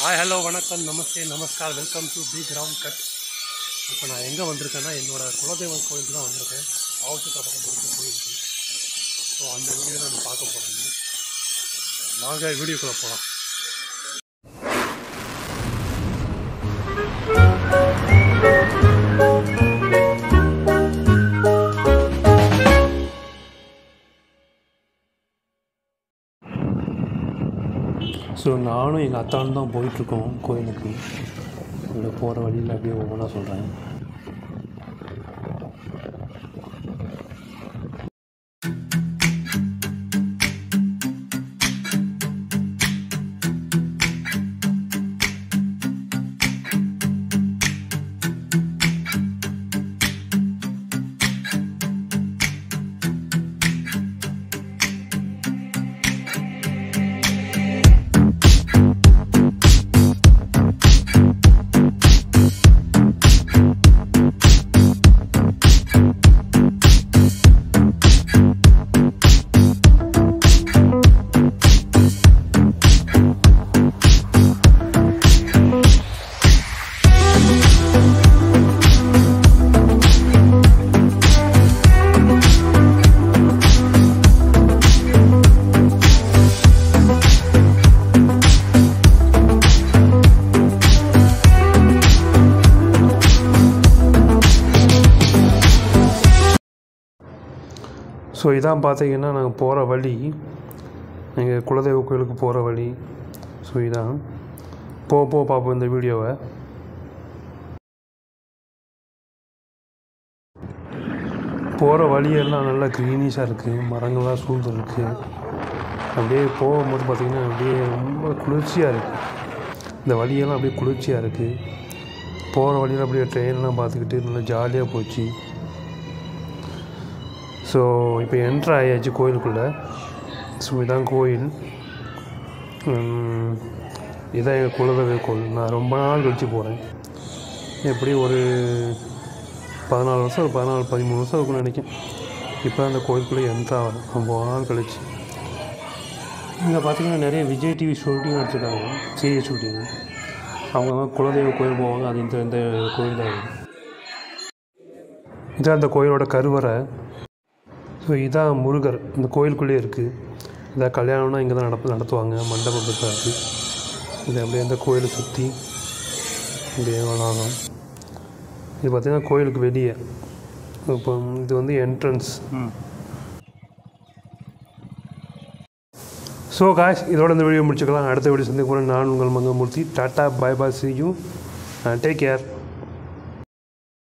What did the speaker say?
Hi hello வணக்கம் namaste namaskar welcome to B ground cut இப்போ நான் எங்கே வந்திருக்கேன்னா என்னோட குலதெய்வம் கோயிலுக்கு தான் வந்திருக்கேன் ஆவச்சத்திர பக்கம் இருக்க கோயிலுக்கு ஸோ அந்த வீடியோ தான் நான் பார்க்க போகிறேன் வாங்க வீடியோக்குள்ளே போகலாம் ஸோ நானும் எங்கள் அத்தானும் தான் போயிட்டுருக்கோம் கோயிலுக்கு உள்ள போகிற வழியில் அப்படியே ஒவ்வொன்றா சொல்கிறேன் ஸோ இதான் பார்த்தீங்கன்னா நாங்கள் போகிற வழி எங்கள் குலதெய்வ கோயிலுக்கு போகிற வழி ஸோ இதான் போக போக பார்ப்போம் இந்த வீடியோவை போகிற வழியெல்லாம் நல்லா க்ரீனிஷாக இருக்குது மரங்கள்லாம் சூழ்ந்து இருக்குது அப்படியே போகும்போது பார்த்திங்கன்னா அப்படியே ரொம்ப குளிர்ச்சியாக இருக்குது இந்த வழியெல்லாம் அப்படியே குளிர்ச்சியாக இருக்குது போகிற வழியில் அப்படியே ட்ரெயின்லாம் பார்த்துக்கிட்டு நல்லா ஜாலியாக போச்சு ஸோ இப்போ என்ட்ரு ஆயாச்சு கோயிலுக்குள்ளே ஸோ இதான் கோயில் உம், இதான் எங்கள் குலதெய்வ கோயில் நான் ரொம்ப நாள் கழித்து போகிறேன் எப்படி ஒரு பதினாலு வருஷம் ஒரு பதினாலு பதிமூணு வருஷம் இருக்கும்னு நினைக்கிறேன் இப்போ அந்த கோயிலுக்குள்ளே என்ட்ரு ஆகிறேன் ரொம்ப நாள் கழிச்சு இங்கே பார்த்தீங்கன்னா நிறைய விஜய் டிவி ஷூட்டிங் எடுத்துருக்காங்க சீரியஸ் ஷூட்டிங் அவங்க தான் குலதெய்வ கோயில் போவாங்க அது இந்த இந்த கோயில் தான் இது. இதான் அந்த கோயிலோட கருவறை ஸோ இதான் முருகர் இந்த கோயிலுக்குள்ளேயே இருக்குது இதான் கல்யாணம்னா இங்கே தான் நடப்பு நடத்துவாங்க மண்டபம் பெருசாக இருக்குது இது அப்படியே அந்த கோயிலை சுற்றி அப்படியே வளாகம் இது பார்த்திங்கன்னா கோயிலுக்கு வெளியே இப்போ இது வந்து என்ட்ரன்ஸ் ஸோ காஷ் இதோட இந்த வீடியோ முடிச்சுக்கலாம் அடுத்த வீடியோ சந்திக்க போகிறேன் நான் உங்கள் Mangamurthy tata bye bye see you take care